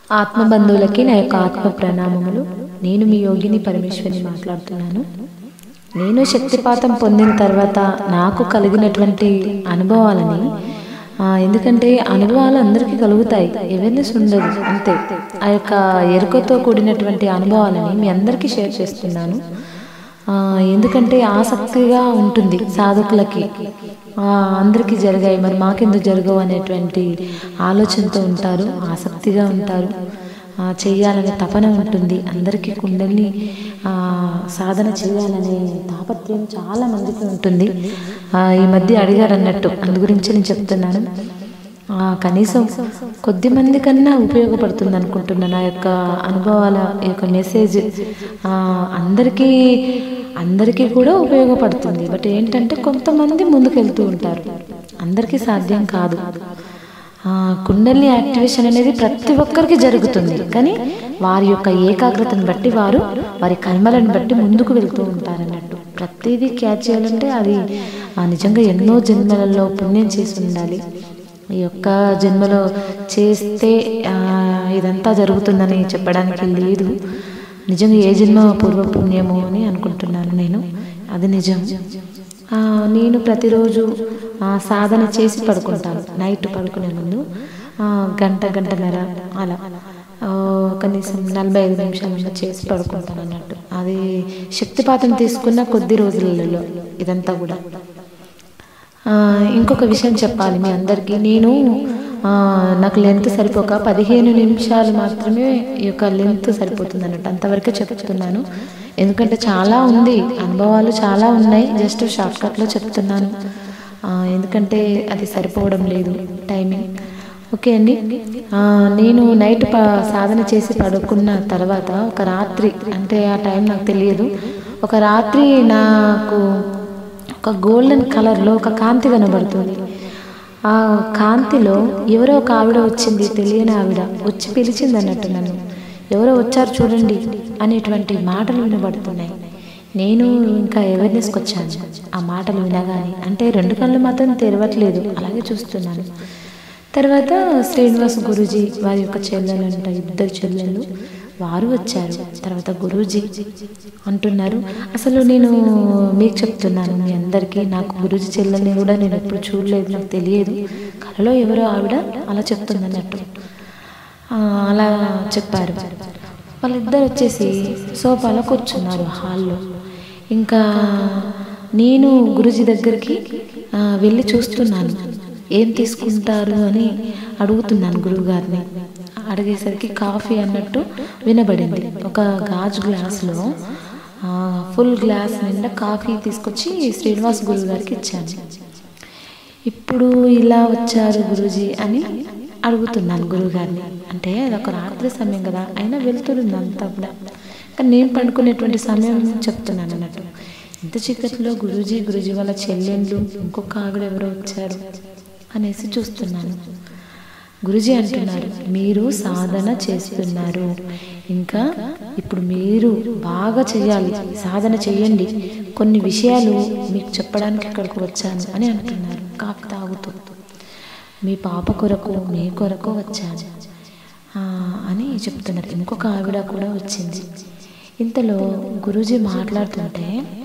ఆత్మ బంధువులకి నా యొక్క ఆత్మ ప్రణామములు నేను మీ యోగిని పరమేశ్వరిని మాట్లాడుతున్నాను నేను శక్తిపాతం పొందిన తర్వాత నాకు కలిగినటువంటి అనుభవాలని ఆ, ఎందుకంటే అనుభవాలు అందరికీ కలుగుతాయి అవేర్నెస్ ఉండదు అంతే ఆ యొక్క ఎరుకతో కూడినటువంటి అనుభవాలని మీ అందరికీ షేర్ చేస్తున్నాను ఆ, ఎందుకంటే ఆసక్తిగా ఉంటుంది సాధకులకి ఆ, అందరికీ జరిగాయి మరి మాకెందుకు జరగవు అనేటువంటి ఆలోచనతో ఉంటారు ఆసక్తిగా ఉంటారు ఆ, చేయాలనే తపన ఉంటుంది అందరికీ కుండల్ని ఆ, సాధన చేయాలనే తాపత్రయం చాలా మందికి ఉంటుంది ఆ, ఈ మధ్య అడిగారు అన్నట్టు అందు గురించి నేను చెప్తున్నాను ఆ, కనీసం కొద్ది మంది కన్నా ఉపయోగపడుతుంది అనుకుంటున్నాను నా యొక్క అనుభవాల ఈ యొక్క మెసేజ్ ఆ, అందరికీ అందరికీ కూడా ఉపయోగపడుతుంది బట్ ఏంటంటే కొంతమంది ముందుకెళ్తూ ఉంటారు అందరికీ సాధ్యం కాదు ఆ, కుండలి యాక్టివేషన్ అనేది ప్రతి ఒక్కరికి జరుగుతుంది కానీ వారి యొక్క ఏకాగ్రతను బట్టి వారు వారి కర్మలను బట్టి ముందుకు వెళ్తూ ఉంటారు అన్నట్టు ప్రతిదీ క్యాచ్ చేయాలంటే అది ఆ, నిజంగా ఎన్నో జన్మలలో పుణ్యం చేసి ఉండాలి ఈ యొక్క జన్మలో చేస్తే ఆ, ఇదంతా జరుగుతుందని చెప్పడానికి లేదు నిజంగా ఏ జన్మ పూర్వ పుణ్యము అని అనుకుంటున్నాను నేను అది నిజం ఆ, నేను ప్రతిరోజు ఆ, సాధన చేసి పడుకుంటాను నైట్ పడుకునే ముందు ఆ, గంట గంటన్నర అలా ఆ, కనీసం నలభై ఐదు నిమిషాలన్నా చేసి పడుకుంటాను అన్నట్టు అది శక్తిపాతం తీసుకున్న కొద్ది రోజులలో ఇదంతా కూడా ఆ, ఇంకొక విషయం చెప్పాలి మీ అందరికీ నేను ఆ, నాకు లెంత్ సరిపోక పదిహేను నిమిషాలు మాత్రమే ఈ యొక్క లెంత్ సరిపోతుంది అన్నట్టు అంతవరకే చెప్తున్నాను ఎందుకంటే చాలా ఉంది అనుభవాలు చాలా ఉన్నాయి జస్ట్ షార్ట్కట్లో చెప్తున్నాను ఆ, ఎందుకంటే అది సరిపోవడం లేదు టైమింగ్ ఓకే అండి ఆ, నేను నైట్ ప సాధన చేసి పడుకున్న తర్వాత ఒక రాత్రి అంటే ఆ టైం నాకు తెలియదు ఒక రాత్రి నాకు ఒక గోల్డెన్ కలర్లో ఒక కాంతి కనబడుతుంది ఆ కాంతిలో ఎవరో ఒక ఆవిడ వచ్చింది తెలియని ఆవిడ వచ్చి పిలిచింది అన్నట్టు నన్ను ఎవరో వచ్చారు చూడండి అనేటువంటి మాటలు వినబడుతున్నాయి నేను ఇంకా అవేర్నెస్కి వచ్చాను ఆ మాటలు వినగానే అంటే రెండు కళ్ళు మాత్రం తెరవట్లేదు అలాగే చూస్తున్నాను తర్వాత శ్రీనివాస్ గురూజీ వారి యొక్క చెల్లెలు అంట ఇద్దరు చెల్లెళ్ళు వారు వచ్చారు తర్వాత గురూజీ అంటున్నారు అసలు నేను మీకు చెప్తున్నాను మీ అందరికీ నాకు గురూజీ చెల్లెల్ని కూడా నేను ఎప్పుడు చూడలేదు నాకు తెలియదు కలలో ఎవరో ఆవిడ అలా చెప్తుంది అన్నట్టు ఆ, అలా చెప్పారు వాళ్ళిద్దరు వచ్చేసి సోఫాలో కూర్చున్నారు హాల్లో ఇంకా నేను గురుజీ దగ్గరికి ఆ, వెళ్ళి చూస్తున్నాను ఏం తీసుకుంటారు అని అడుగుతున్నాను గురువుగారిని అడిగేసరికి కాఫీ అన్నట్టు వినబడింది ఒక గాజు గ్లాస్లో ఆ, ఫుల్ గ్లాస్ నిండా కాఫీ తీసుకొచ్చి శ్రీనివాస్ గురువు గారికి ఇచ్చాను ఇప్పుడు ఇలా వచ్చారు గురూజీ అని అడుగుతున్నాను గురువుగారిని అంటే అది ఒక రాత్రి సమయం కదా అయినా వెళ్తుంది అంతా కూడా కానీ నేను పండుకునేటువంటి సమయం చెప్తున్నాను అన్నట్టు ఇంత చీకట్లో గురూజీ గురూజీ వాళ్ళ చెల్లెళ్ళు ఇంకొక ఆవిడ ఎవరో వచ్చారు అనేసి చూస్తున్నాను గురుజీ అంటున్నారు మీరు సాధన చేస్తున్నారు ఇంకా ఇప్పుడు మీరు బాగా చేయాలి సాధన చేయండి కొన్ని విషయాలు మీకు చెప్పడానికి ఇక్కడికి వచ్చాను అని అంటున్నారు కాఫీ తాగుతూ మీ పాప కొరకు మీ కొరకు వచ్చాను ఆ, అని చెప్తున్నారు ఇంకొక ఆవిడ కూడా వచ్చింది ఇంతలో గురూజీ మాట్లాడుతుంటే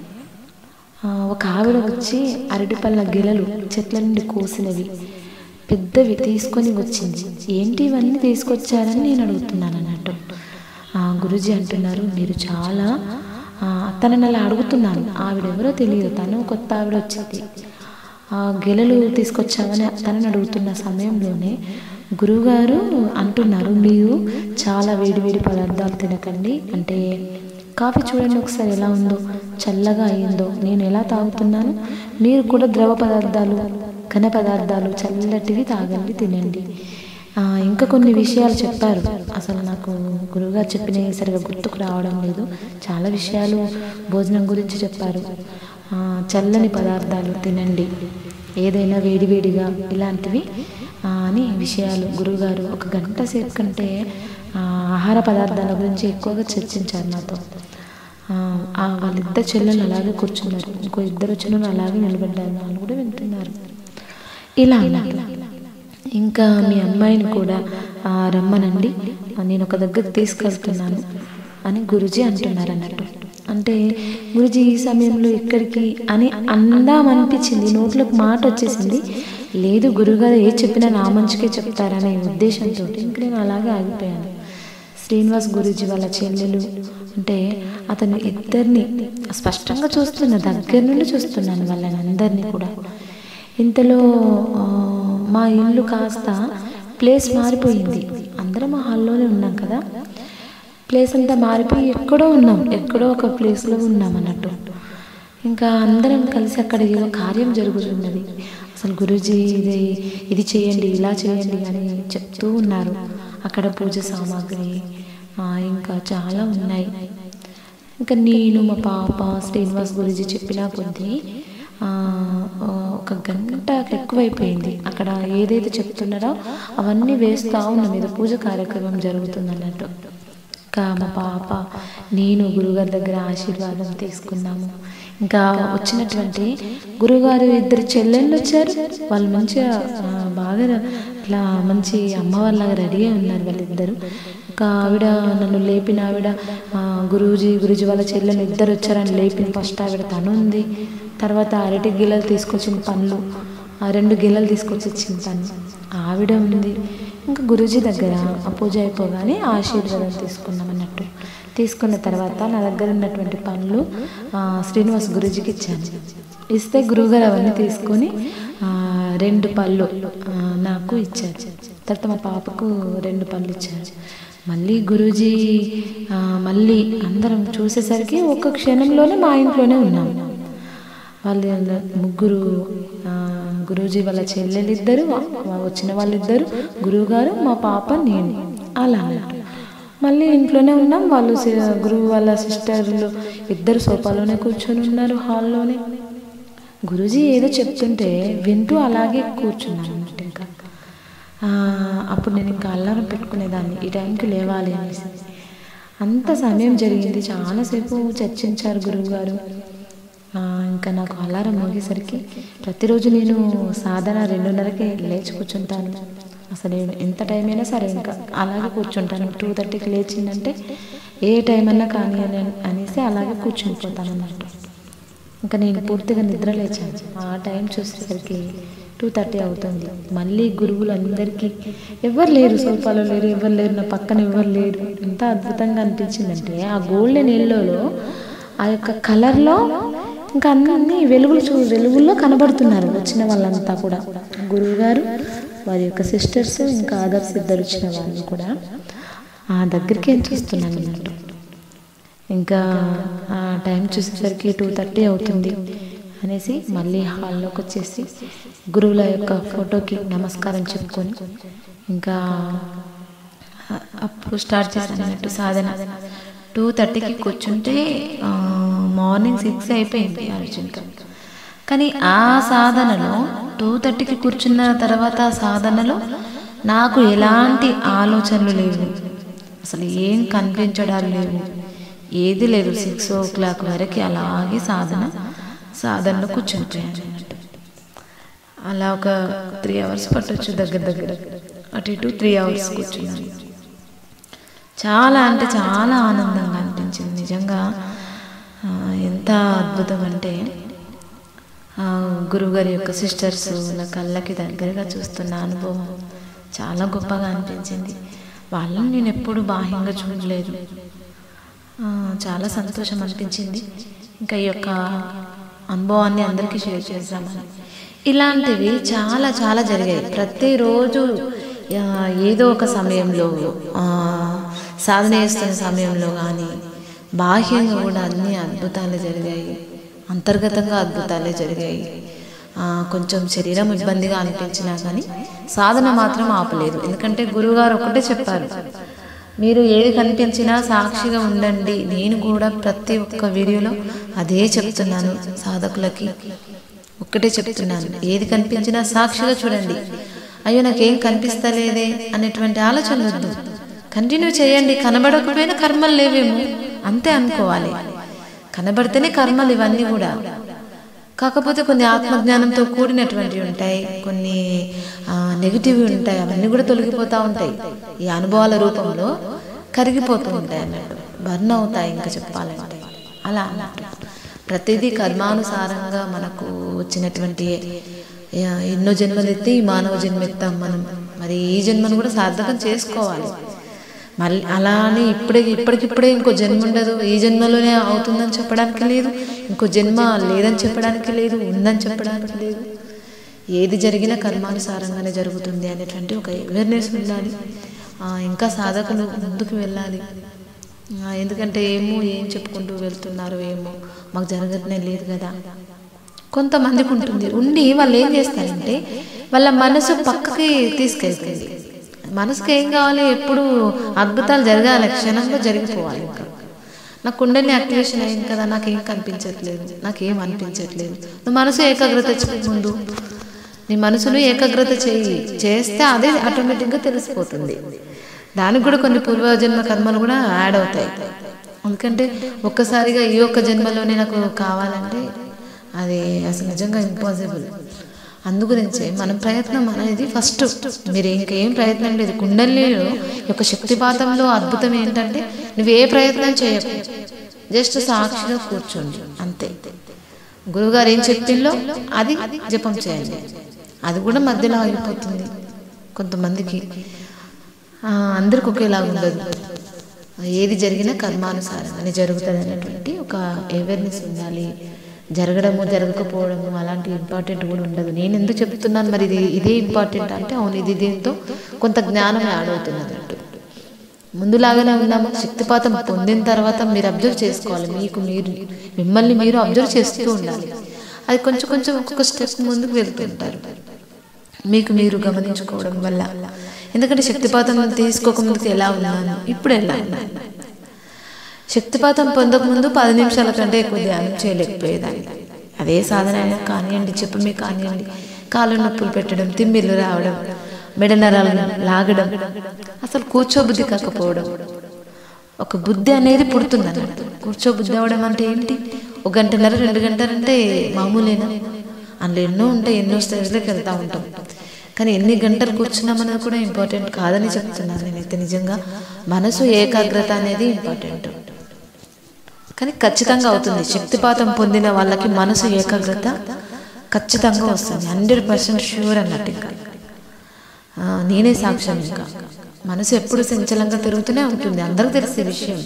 ఆ, ఒక ఆవిడ వచ్చి అరటిపళ్ళ గిలలు చెట్ల నుండి కోసినవి పెద్దవి తీసుకొని వచ్చింది ఏంటి ఇవన్నీ తీసుకొచ్చారని నేను అడుగుతున్నాను అన్నట్టు ఆ, గురూజీ అంటున్నారు మీరు చాలా ఆ, తనని అలా అడుగుతున్నాను ఆవిడెవరో తెలియదు తను కొత్త ఆవిడ వచ్చింది ఆ గిలలు తీసుకొచ్చామని తనని అడుగుతున్న సమయంలోనే గురువుగారు అంటున్నారు మీరు చాలా వేడి వేడి పదార్థాలు తినకండి అంటే కాఫీ చూడండి ఒకసారి ఎలా ఉందో చల్లగా అయిందో నేను ఎలా తాగుతున్నాను మీరు కూడా ద్రవ పదార్థాలు ఘన పదార్థాలు చల్లటివి తాగండి తినండి ఆ, ఇంకా కొన్ని విషయాలు చెప్పారు అసలు నాకు గురువుగారు చెప్పినవి సరిగా గుర్తుకు రావడం లేదు చాలా విషయాలు భోజనం గురించి చెప్పారు ఆ, చల్లని పదార్థాలు తినండి ఏదైనా వేడివేడిగా ఇలాంటివి ఆ, అని విషయాలు గురువుగారు ఒక గంట సేపు కంటే ఆ, ఆహార పదార్థాల గురించి ఎక్కువగా చర్చించారు నాతో ఆ, ఆ వాళ్ళిద్దరు చెల్లెలు అలాగే కూర్చున్నారు ఇంకో ఇద్దరు వచ్చిన వాళ్ళు అలాగే నిలబడ్డారు వాళ్ళు కూడా వింటున్నారు ఇలా అలా ఇంకా మీ అమ్మాయిని కూడా ఆ, రమ్మనండి ఆ, నేను ఒక దగ్గర తీసుకెళ్తున్నాను అని గురుజీ అంటున్నారు అన్నట్టు అంటే గురుజీ ఈ సమయంలో ఇక్కడికి అని అందామనిపించింది నోట్లోకి మాట వచ్చేసింది లేదు గురుగారు ఏ చెప్పినా నా మంచికే చెప్తారనే ఉద్దేశంతో ఇంక నేను అలాగే ఆగిపోయాను శ్రీనివాస్ గురూజీ వాళ్ళ చెల్లెలు అంటే అతను ఇద్దరిని స్పష్టంగా చూస్తున్నా దగ్గర నుండి చూస్తున్నాను వాళ్ళని అందరినీ కూడా ఇంతలో ఆ, మా ఇల్లు కాస్త ప్లేస్ మారిపోయింది అందరం ఆ హాల్లోనే ఉన్నాం కదా ప్లేస్ అంతా మారిపోయి ఎక్కడో ఉన్నాం ఎక్కడో ఒక ప్లేస్లో ఉన్నాం అన్నట్టు ఇంకా అందరం కలిసి అక్కడ ఏదో కార్యం జరుగుతున్నది అసలు గురూజీ ఇది ఇది చేయండి ఇలా చేయండి అని చెప్తూ ఉన్నారు అక్కడ పూజ సామాగ్రి ఆ, ఇంకా చాలా ఉన్నాయి ఇంకా నేను మా పాప శ్రీనివాస్ గురించి చెప్పిన కొద్దీ ఆ, ఒక గంట ఎక్కువైపోయింది అక్కడ ఏదైతే చెప్తున్నారో అవన్నీ వేస్తూ ఉన్నాం ఏదో పూజ కార్యక్రమం జరుగుతుంది అన్నట్టు ఇంకా మా పాప నేను గురుగారి దగ్గర ఆశీర్వాదం తీసుకున్నాము ఇంకా వచ్చినటువంటి గురుగారు ఇద్దరు చెల్లెళ్ళు వచ్చారు వాళ్ళు మంచిగా ఆ, బాగా ఇట్లా మంచి అమ్మ వాళ్ళగా రెడీ అయి ఉన్నారు వాళ్ళిద్దరు ఇంకా ఆవిడ నన్ను లేపిన ఆవిడ ఆ, గురూజీ గురూజీ వాళ్ళ చెల్లెలు ఇద్దరు వచ్చారని లేపిన ఫస్ట్ ఆవిడ తను ఉంది తర్వాత అరటి గిల్లలు తీసుకొచ్చిన పండ్లు ఆ రెండు గిల్లలు తీసుకొచ్చి ఇచ్చింది తను ఆవిడ ఉంది ఇంకా గురూజీ దగ్గర ఆ పూజ అయిపోగానే ఆశీర్వాదం తీసుకున్నాం అన్నట్టు తీసుకున్న తర్వాత నా దగ్గర ఉన్నటువంటి పనులు ఆ, శ్రీనివాస్ గురూజీకి ఇచ్చాను ఇస్తే గురువుగారు అవన్నీ తీసుకొని ఆ, రెండు పళ్ళు ఆ, నాకు ఇచ్చారు తర్వాత మా పాపకు రెండు పళ్ళు ఇచ్చారు మళ్ళీ గురూజీ ఆ, మళ్ళీ అందరం చూసేసరికి ఒక్క క్షణంలోనే మా ఇంట్లోనే ఉన్నాం వాళ్ళు ముగ్గురు ఆ, గురూజీ వాళ్ళ చెల్లెలు ఇద్దరు వచ్చిన వాళ్ళిద్దరు గురువు గారు మా పాప నేను అలా అన్నట్టు మళ్ళీ ఇంట్లోనే ఉన్నాం వాళ్ళు సి- గురువు వాళ్ళ సిస్టర్లు ఇద్దరు సోఫాలోనే కూర్చొని ఉన్నారు హాల్లోనే గురూజీ ఏదో చెప్తుంటే వింటూ అలాగే కూర్చున్నాను అన్నట్టు ఇంకా ఆ, అప్పుడు నేను ఇంకా అల్లారం పెట్టుకునేదాన్ని ఈ టైంకి లేవాలి అనేసి అంత సమయం జరిగింది చాలాసేపు చర్చించారు గురువుగారు ఆ, ఇంకా నాకు అలారం మోగేసరికి ప్రతిరోజు నేను సాధన రెండున్నరకే లేచి కూర్చుంటాను అసలు నేను ఎంత టైం అయినా సరే ఇంకా అలాగే కూర్చుంటాను టూ థర్టీకి లేచిందంటే ఏ టైం అన్నా కానీ అని అనేసి అలాగే కూర్చుని పోతాను అన్నట్టు ఇంకా నేను పూర్తిగా నిద్ర లేచాను ఆ టైం చూసేసరికి టూ థర్టీ అవుతుంది మళ్ళీ గురువులందరికీ ఎవరు లేరు సోఫాలో లేరు ఎవరు లేరు నా పక్కన ఎవరు లేరు ఎంత అద్భుతంగా అనిపించిందంటే ఆ గోల్డెన్ ఎల్లోలో ఆ యొక్క కలర్లో ఇంకా అన్ని వెలుగులు చూ వెలుగుల్లో కనబడుతున్నారు వచ్చిన వాళ్ళంతా కూడా గురువు గారు వారి యొక్క సిస్టర్స్ ఇంకా అదర్స్ ఇద్దరు వచ్చిన వాళ్ళు కూడా ఆ దగ్గరికి ఏం చూస్తున్నాను అన్నట్టు ఇంకా ఆ టైం చూసేసరికి టూ థర్టీ అవుతుంది అనేసి మళ్ళీ హాల్లోకి వచ్చేసి గురువుల యొక్క ఫోటోకి నమస్కారం చెప్పుకొని ఇంకా ఆ, అప్పుడు స్టార్ట్ చేశాను అన్నట్టు సాధన టూ థర్టీకి కూర్చుంటే ఆ, మార్నింగ్ సిక్స్ అయిపోయింది అర్జున్కి కానీ ఆ సాధనలో టూ థర్టీకి కూర్చున్న తర్వాత ఆ సాధనలో నాకు ఎలాంటి ఆలోచనలు లేవు అసలు ఏం కనిపించడాలు లేవు ఏది లేదు సిక్స్ ఓ క్లాక్ వరకు అలాగే సాధన సాధనలో కూర్చుంటాను అన్నట్టు అలా ఒక త్రీ అవర్స్ పట్టొచ్చు దగ్గర దగ్గర అటు ఇటు త్రీ అవర్స్ కూర్చున్నాను చాలా అంటే చాలా ఆనందంగా అనిపించింది నిజంగా ఆ, ఎంత అద్భుతం అంటే ఆ, గురువుగారి యొక్క సిస్టర్స్ నా కళ్ళకి దగ్గరగా చూస్తున్న అనుభవం చాలా గొప్పగా అనిపించింది వాళ్ళని నేను ఎప్పుడు బాహ్యంగా చూడలేదు ఆ, చాలా సంతోషం అనిపించింది ఇంకా ఈ యొక్క అనుభవాన్ని అందరికీ షేర్ చేద్దామని ఇలాంటివి చాలా చాలా జరిగాయి ప్రతిరోజు ఆ, ఏదో ఒక సమయంలో ఆ, సాధన చేస్తున్న సమయంలో కానీ బాహ్యంగా కూడా అన్ని అద్భుతాలు జరిగాయి అంతర్గతంగా అద్భుతాలే జరిగాయి ఆ, కొంచెం శరీరం ఇబ్బందిగా అనిపించినా కానీ సాధన మాత్రం ఆపలేదు ఎందుకంటే గురువుగారు ఒకటే చెప్పారు మీరు ఏది కనిపించినా సాక్షిగా ఉండండి నేను కూడా ప్రతి ఒక్క వీడియోలో అదే చెప్తున్నాను సాధకులకి ఒక్కటే చెప్తున్నాను ఏది కనిపించినా సాక్షిగా చూడండి అయ్యో నాకేం కనిపిస్తలేదే అనేటువంటి ఆలోచన వద్దు కంటిన్యూ చేయండి కనబడకపోయినా కర్మలు లేవేమో అంతే అనుకోవాలి కనబడితేనే కర్మలు ఇవన్నీ కూడా కాకపోతే కొన్ని ఆత్మజ్ఞానంతో కూడినటువంటివి ఉంటాయి కొన్ని నెగిటివ్ ఉంటాయి అవన్నీ కూడా తొలగిపోతూ ఉంటాయి ఈ అనుభవాల రూపంలో కరిగిపోతూ ఉంటాయి అన్నట్టు బర్న్ అవుతాయి ఇంకా చెప్పాలంటే అలా అన్నట్టు ప్రతిదీ కర్మానుసారంగా మనకు వచ్చినటువంటి ఆ, ఎన్నో జన్మలు ఎత్తి ఈ మానవ జన్మ ఎత్తాం మనం మరి ఈ జన్మను కూడా సార్థకం చేసుకోవాలి మళ్ళీ అలా అని ఇప్పుడే ఇప్పటికిప్పుడే ఇంకో జన్మ ఉండదు ఈ జన్మలోనే అవుతుందని చెప్పడానికి లేదు ఇంకో జన్మ లేదని చెప్పడానికి లేదు ఉందని చెప్పడానికి లేదు ఏది జరిగినా కర్మానుసారంగానే జరుగుతుంది అనేటువంటి ఒక అవేర్నెస్ ఉండాలి ఆ, ఇంకా సాధకులు ముందుకు వెళ్ళాలి ఆ, ఎందుకంటే ఏమో ఏం చెప్పుకుంటూ వెళ్తున్నారు ఏమో మాకు జరగట్నే లేదు కదా కొంతమందికి ఉంటుంది ఉండి వాళ్ళు ఏం చేస్తారంటే వాళ్ళ మనసు పక్కకి తీసుకెళ్తుంది మనసుకి ఏం కావాలి ఎప్పుడు అద్భుతాలు జరగాలి క్షణంలో జరిగిపోవాలి ఇంకా నా కుండలి యాక్టివేషన్ అయింది కదా నాకేం కనిపించట్లేదు నాకేం అనిపించట్లేదు నువ్వు మనసు ఏకాగ్రత చేయి ముందు నీ మనసును ఏకాగ్రత చేయి చేస్తే అదే ఆటోమేటిక్గా తెలిసిపోతుంది దానికి కూడా కొన్ని పూర్వజన్మ కర్మలు కూడా యాడ్ అవుతాయి ఎందుకంటే ఒక్కసారిగా ఈ ఒక్క జన్మలోనే నాకు కావాలంటే అది అసలు నిజంగా ఇంపాసిబుల్ అందుగురించే మనం ప్రయత్నం అనేది ఫస్ట్ మీరు ఇంకేం ప్రయత్నం లేదు కుండలిలో యొక్క శక్తిపాతంలో అద్భుతం ఏంటంటే నువ్వు ఏ ప్రయత్నం చేయకు జస్ట్ సాక్షిగా కూర్చోండి అంతే గురువుగారు ఏం చెప్పిందో అది జపం చేయండి అది కూడా మధ్యలో ఆగిపోతుంది కొంతమందికి ఆ, అందరికి ఒకేలా ఉండదు ఏది జరిగినా కర్మానుసారంగానే జరుగుతుంది అనేటువంటి ఒక అవేర్నెస్ ఉండాలి జరగడము జరగకపోవడము అలాంటి ఇంపార్టెంట్ కూడా ఉండదు నేను ఎందుకు చెప్తున్నాను మరి ఇది ఇదే ఇంపార్టెంట్ అంటే అవును ఇది దీంతో కొంత జ్ఞానం యాడ్ అవుతుంది అన్నట్టు ముందులాగానే ఉన్నాము శక్తిపాతం పొందిన తర్వాత మీరు అబ్జర్వ్ చేసుకోవాలి మీకు మీరు మిమ్మల్ని మీరు అబ్జర్వ్ చేస్తూ ఉండాలి అది కొంచెం కొంచెం ఒక్కొక్క స్టెప్ ముందుకు వెళ్తుంటారు మీకు మీరు గమనించుకోవడం వల్ల ఎందుకంటే శక్తిపాతం తీసుకోకముందుకు ఎలా ఉన్నాను ఇప్పుడు ఎలా ఉన్నాను శక్తిపాతం పొందకముందు పది నిమిషాల కంటే ఎక్కువ ధ్యానం చేయలేకపోయేదాన్ని అదే సాధన అయినా కానివ్వండి చెప్పమే కానివ్వండి కాళ్ళు నొప్పులు పెట్టడం తిమ్మిళ్ళు రావడం మెడ నరాలు లాగడం అసలు కూర్చోబుద్ధి కాకపోవడం ఒక బుద్ధి అనేది పుడుతుంది అన్నట్టు కూర్చోబుద్ధి అవడం అంటే ఏంటి ఒక గంటన్నర రెండు గంటలంటే మామూలేనా అందులో ఎన్నో ఉంటాయి ఎన్నో స్టేజ్లోకి వెళ్తూ ఉంటాం కానీ ఎన్ని గంటలు కూర్చున్నామన్నది కూడా ఇంపార్టెంట్ కాదని చెప్తున్నాను నేనైతే నిజంగా మనసు ఏకాగ్రత అనేది ఇంపార్టెంట్ కానీ ఖచ్చితంగా అవుతుంది శక్తిపాతం పొందిన వాళ్ళకి మనసు ఏకాగ్రత ఖచ్చితంగా వస్తుంది హండ్రెడ్ పర్సెంట్ షూర్ అన్నట్టు ఇంకా ఆ, నేనే సాక్ష్యం ఇంకా మనసు ఎప్పుడు సంచలంగా తిరుగుతూనే ఉంటుంది అందరికీ తెలిసే విషయం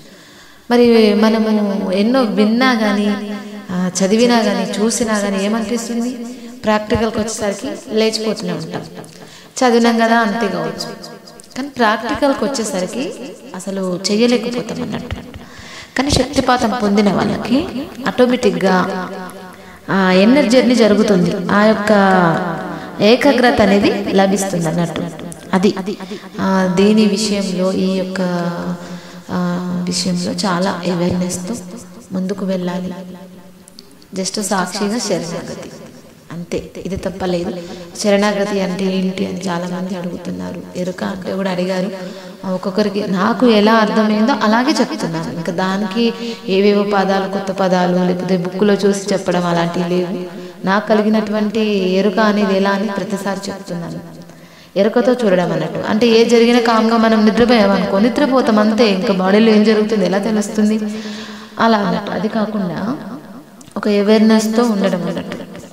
మరి మనము ఎన్నో విన్నా కానీ చదివినా కానీ చూసినా కానీ ఏమనిపిస్తుంది ప్రాక్టికల్కి వచ్చేసరికి లేచిపోతూనే ఉంటాం చదివినాం కదా అంతే కావచ్చు కానీ ప్రాక్టికల్కి వచ్చేసరికి అసలు చెయ్యలేకపోతాం అన్నట్టు కానీ శక్తిపాతం పొందిన వాళ్ళకి ఆటోమేటిక్గా ఆ ఎనర్జీ జరుగుతుంది ఆ యొక్క ఏకాగ్రత అనేది లభిస్తుంది అన్నట్టు అది ఆ, దీని విషయంలో ఈ యొక్క ఆ, విషయంలో చాలా అవేర్నెస్తో ముందుకు వెళ్ళాలి జస్ట్ సాక్షిగా శరణాగతి అంతే ఇది తప్పలేదు శరణాగతి అంటే ఏంటి అని చాలా మంది అడుగుతున్నారు ఎరుక అంటే కూడా అడిగారు ఆ, ఒక్కొక్కరికి నాకు ఎలా అర్థమైందో అలాగే చెప్తున్నాను ఇంకా దానికి ఏవేవో పదాలు కొత్త పదాలు లేకపోతే బుక్కులో చూసి చెప్పడం అలాంటివి లేవు నాకు కలిగినటువంటి ఎరుక అనేది ఎలా అని ప్రతిసారి చెప్తున్నాను ఎరుకతో చూడడం అన్నట్టు అంటే ఏ జరిగినా కామ్గా మనం నిద్రపోయాం అనుకో నిద్రపోతాం అంతే ఇంకా బాడీలో ఏం జరుగుతుంది ఎలా తెలుస్తుంది అలా అన్నట్టు అది కాకుండా ఒక అవేర్నెస్తో ఉండడం అన్నట్టు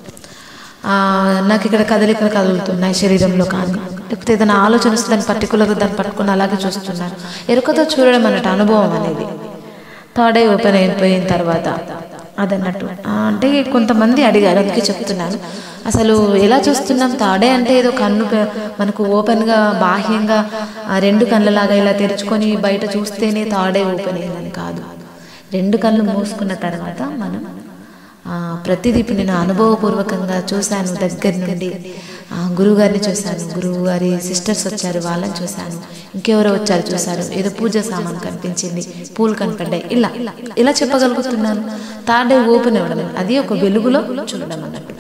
ఆ, నాకు ఇక్కడ కదలికలు కదులుతున్నాయి శరీరంలో కానీ లేకపోతే ఏదైనా ఆలోచన వస్తే దాన్ని పర్టికులర్గా దాన్ని పట్టుకుని అలాగే చూస్తున్నాను ఎరుకతో చూడడం అన్నట్టు అనుభవం అనేది థర్డ్ ఐ ఓపెన్ అయిపోయిన తర్వాత అదన్నట్టు ఆ, అంటే కొంతమంది అడిగారు అందుకే చెప్తున్నాను అసలు ఎలా చూస్తున్నాం తాడే అంటే ఏదో కన్ను పె- మనకు ఓపెన్గా బాహ్యంగా ఆ రెండు కళ్ళలాగా ఇలా తెరుచుకొని బయట చూస్తేనే తాడే ఓపెన్ అయిందని కాదు రెండు కళ్ళు మూసుకున్న తర్వాత మనం ఆ, ప్రతిదీ ఇప్పుడు నేను అనుభవపూర్వకంగా చూశాను దగ్గర నుండి ఆ, గురువుగారిని చూశాను గురువు గారి సిస్టర్స్ వచ్చారు వాళ్ళని చూశాను ఇంకెవరో వచ్చారు చూశారు ఏదో పూజ సామాన్ కనిపించింది పూలు కనపడ్డాయి ఇలా ఇలా చెప్పగలుగుతున్నాను తాడే ఓపెన్ అవ్వడం అది ఒక వెలుగులో చూడడం అన్నట్టు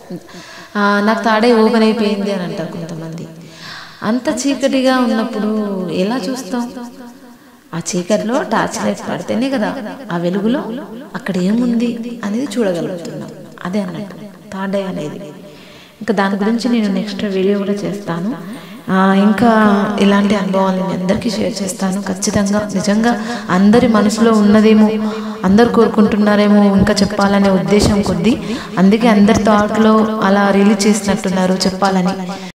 ఆ, నాకు తాడే ఓపెన్ అయిపోయింది అని అంటారు కొంతమంది అంత చీకటిగా ఉన్నప్పుడు ఎలా చూస్తాం ఆ చీకటిలో టార్చ్ లైట్ పడితేనే కదా ఆ వెలుగులో అక్కడ ఏముంది అనేది చూడగలుగుతున్నాం అదే అన్నట్టు థర్డ్ ఐ అనేది ఇంకా దాని గురించి నేను నెక్స్ట్ వీడియో కూడా చేస్తాను ఆ, ఇంకా ఇలాంటి అనుభవాలు మీ అందరికీ షేర్ చేస్తాను ఖచ్చితంగా నిజంగా అందరి మనసులో ఉన్నదేమో అందరు కోరుకుంటున్నారేమో ఇంకా చెప్పాలనే ఉద్దేశం కొద్దీ అందుకే అందరి థాట్లో అలా రిలీజ్ చేసినట్టున్నారు చెప్పాలని